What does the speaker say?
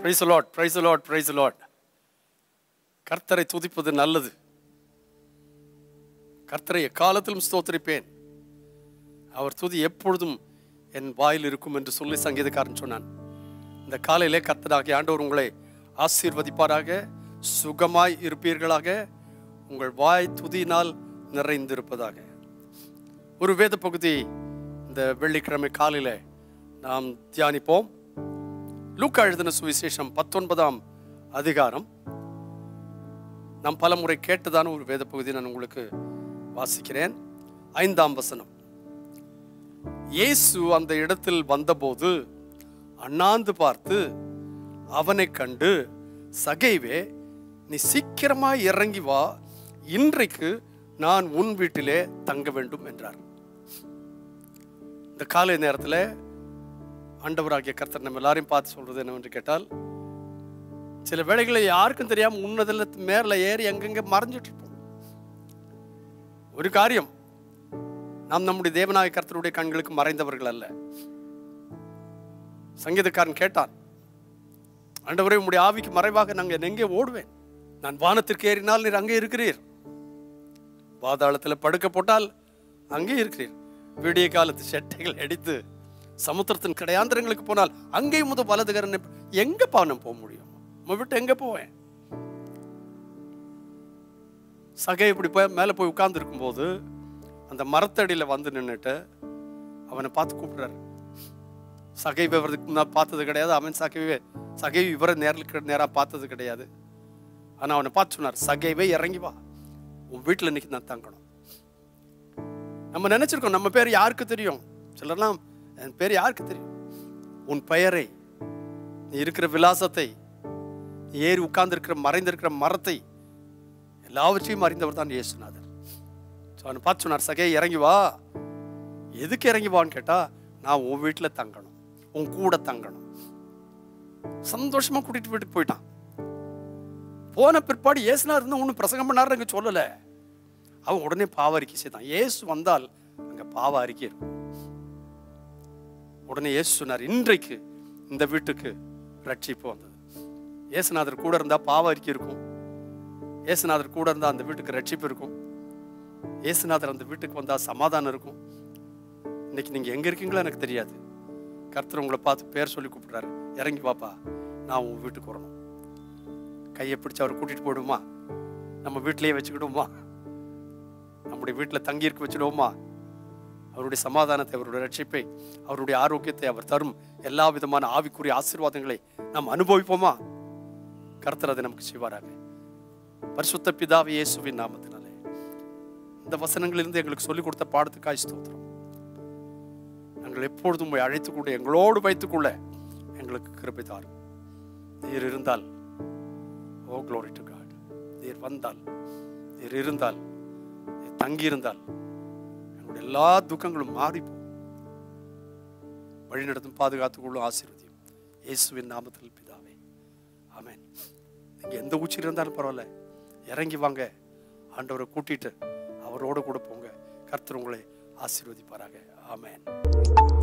price lord praise lord praise lord கர்த்தரை துதிப்பது நல்லது கர்த்தரை எக்காலத்திலும் ஸ்தோத்திரிப்பேன் அவர் துதி எப்பொழுதும் என் வாயில் இருக்கும் என்று சொல்லி சங்கீதக்காரன் சொன்னான் இந்த காலையிலே கர்த்தராகிய ஆண்டவர் உங்களை ஆசீர்வதிப்பாராக சுகமாய் இருப்பீர்களாக உங்கள் வாய் துதியினால் நிறைந்திருப்பதாக ஒரு வேத பகுதி இந்த வெள்ளிக்கிழமை காலையில் நாம் தியானிப்போம் லூக்கா எழுதின சுவிசேஷம் பத்தொன்பதாம் அதிகாரம் நாம் பலமுறை கேட்டதான ஒரு வேத பகுதி நான் உங்களுக்கு வாசிக்கிறேன் ஐந்தாம் வசனம் இயேசு அந்த இடத்தில் வந்தபோது அண்ணாந்து பார்த்து அவனை கண்டு சகைவே நீ சீக்கிரமாய் இறங்கி வா இன்றைக்கு நான் உன் வீட்டிலே தங்க வேண்டும் என்றார் இந்த காலை நேரத்தில் ஆண்டவராகிய கர்த்தர் நம்ம எல்லாரையும் பார்த்து சொல்றது என்னவென்று கேட்டால் சில வேளைகளில் யாருக்கும் தெரியாம உன்னதில் மேல ஏறி எங்கெங்க மறைஞ்சிட்டு இருப்போம் ஒரு காரியம் நாம் நம்முடைய தேவநாய கர்த்தருடைய கண்களுக்கு மறைந்தவர்கள் அல்ல சங்கீதக்காரன் கேட்டான் ஆண்டவரே உம்முடைய ஆவிக்கு மறைவாக நாங்கள் எங்கே ஓடுவேன் நான் வானத்திற்கு ஏறினால் நீர் அங்கே இருக்கிறீர் பாதாளத்தில் படுக்க போட்டால் அங்கே இருக்கிறீர் விடிய காலத்து செட்டைகள் அடித்து சமுத்திரத்தின் கடையாந்திரங்களுக்கு போனால் அங்கேயும் முத வலதுகரன் எங்க பாவனம் போக முடியும் நம்ம விட்டு எங்க போவேன் சகை இப்படி போய் மேலே போய் உட்கார்ந்து போது அந்த மரத்தடியில் வந்து நின்றுட்டு அவனை பார்த்து கூப்பிடுறாரு சகை விவரத்துக்கு நான் பார்த்தது கிடையாது அவன் சகைவே சகை இவரை நேரில் நேராக பார்த்தது கிடையாது ஆனால் அவனை பார்த்து சொன்னார் சகைவே இறங்கி வா உன் வீட்டில் இன்னைக்கு நான் தங்கணும் நம்ம நினைச்சிருக்கோம் நம்ம பேர் யாருக்கு தெரியும் சிலர்லாம் என் பேர் யாருக்கு தெரியும் உன் பெயரை நீ இருக்கிற விலாசத்தை நீ ஏறி உட்கார்ந்திருக்கிற மறைந்திருக்கிற மரத்தை எல்லாவற்றையும் அறிந்தவர் தான் இயேசுநாதர் ஸோ அவனை பார்த்து சொன்னார் சகே இறங்கி வா எதுக்கு இறங்கி வான்னு கேட்டா நான் உன் வீட்டில் தங்கணும் உன் கூட தங்கணும் சந்தோஷமா கூட்டிட்டு வீட்டுக்கு போயிட்டான் போன பிற்பாடு இயேசுநாதர் இருந்தால் ஒன்றும் பிரசங்கம் பண்ணாரு அங்கே சொல்லலை அவன் உடனே பாவ அறிக்கை செய்தான் இயேசு வந்தால் அங்கே பாவ அறிக்கை இருக்கும் உடனே இயேசு சொன்னார் இன்றைக்கு இந்த வீட்டுக்கு ரட்சிப்பு வந்தது இயேசுநாதர் கூட இருந்தால் பாவ அறிக்கை இருக்கும் இயேசுநாதர் கூட இருந்தால் அந்த வீட்டுக்கு ரட்சிப்பு இருக்கும் இயேசுநாதர் அந்த வீட்டுக்கு வந்தால் சமாதானம் இருக்கும் இன்னைக்கு நீங்கள் எங்கே இருக்கீங்களோ எனக்கு தெரியாது கர்த்தர் உங்களை பார்த்து பேர் சொல்லி கூப்பிடுறாரு இறங்கி வாப்பா நான் உன் வீட்டுக்கு வரணும் கையை பிடிச்சு அவர் கூட்டிட்டு போயிடுமா நம்ம வீட்டிலேயே வச்சுக்கிடுவோமா நம்முடைய வீட்டில் தங்கியிருக்க வச்சுடுவோமா அவருடைய சமாதானத்தை அவருடைய ரட்சிப்பை அவருடைய ஆரோக்கியத்தை அவர் தரும் எல்லா விதமான ஆவிக்குரிய ஆசீர்வாதங்களை நாம் அனுபவிப்போமா கர்த்தர் அதை நமக்கு செய்வாராக பரிசுத்த பிதாவை இயேசுவின் நாமத்தினாலே இந்த வசனங்களிலிருந்து எங்களுக்கு சொல்லிக் கொடுத்த பாடத்துக்காய் ஸ்தோத்திரம் நாங்கள் எப்பொழுதும் போய் அழைத்துக் கொண்டு எங்களோடு வைத்துக்கொள்ள எங்களுக்கு கிருபை தாரும் நீர் இருந்தால் ஓ க்ளோரி டு காட் நீர் வந்தால் நீர் இருந்தால் நீர் தங்கியிருந்தால் எங்களுடைய எல்லா துக்கங்களும் மாறிப்போம் வழிநடத்தும் பாதுகாத்துக்கொள்ளும் ஆசீர்வதியும் இயேசுவின் நாமத்தில் பிதாவே ஆமென் நீங்க எந்த உச்சியில் இருந்தாலும் பரவாயில்ல இறங்கி வாங்க ஆண்டவரை கூட்டிட்டு அவரோட கூட போங்க கர்த்தர் உங்களை ஆசீர்வதிப்பாராக ஆமென்